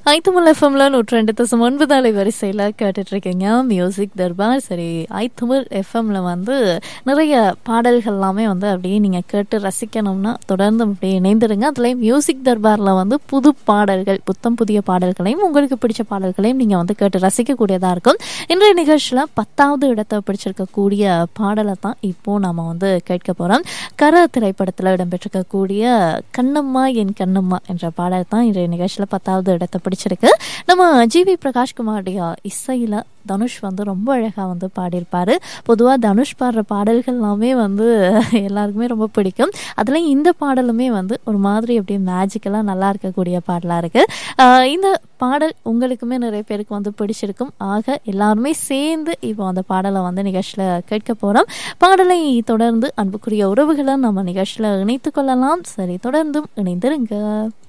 ஐத்துமல் எஃப்எம்ல நூற்றி ரெண்டு தசம் ஒன்பது அலை வரிசையில் கேட்டுட்டு இருக்கீங்க மியூசிக் தர்பார் சரி ஐத்துமல் எஃப்எம்ல வந்து நிறைய பாடல்கள் எல்லாமே வந்து அப்படியே நீங்கள் கேட்டு ரசிக்கணும்னா தொடர்ந்து அப்படியே இணைந்துருங்க அதுலேயும் மியூசிக் தர்பாரில் வந்து புது பாடல்கள் புத்தம் புதிய பாடல்களையும் உங்களுக்கு பிடிச்ச பாடல்களையும் நீங்கள் வந்து கேட்டு ரசிக்கக்கூடியதாக இருக்கும் இன்றைய நிகழ்ச்சியில் பத்தாவது இடத்தை பிடிச்சிருக்கக்கூடிய பாடலை தான் இப்போ நம்ம வந்து கேட்க போகிறோம் கர திரைப்படத்தில் இடம்பெற்றிருக்கக்கூடிய கண்ணம்மா என் கண்ணம்மா என்ற பாடல் தான் இன்றைய நிகழ்ச்சியில் பத்தாவது இடத்தை பிடிச்சிருக்கு நம்ம ஜிவி பிரகாஷ்குமாருடைய இசையில் தனுஷ் வந்து ரொம்ப அழகாக வந்து பாடியிருப்பார் பொதுவாக தனுஷ் பாடுற பாடல்கள் எல்லாமே வந்து எல்லாருக்குமே ரொம்ப பிடிக்கும் அதுலேயும் இந்த பாடலுமே வந்து ஒரு மாதிரி அப்படியே மேஜிக்கலாக நல்லா இருக்கக்கூடிய பாடலாக இருக்குது இந்த பாடல் உங்களுக்குமே நிறைய பேருக்கு வந்து பிடிச்சிருக்கும் ஆக எல்லாருமே சேர்ந்து இப்போ அந்த பாடலை வந்து நிகழ்ச்சியில் கேட்க போகிறோம் பாடலை தொடர்ந்து அன்புக்குரிய உறவுகளை நம்ம நிகழ்ச்சியில் இணைத்து கொள்ளலாம் சரி தொடர்ந்தும் இணைந்திருங்க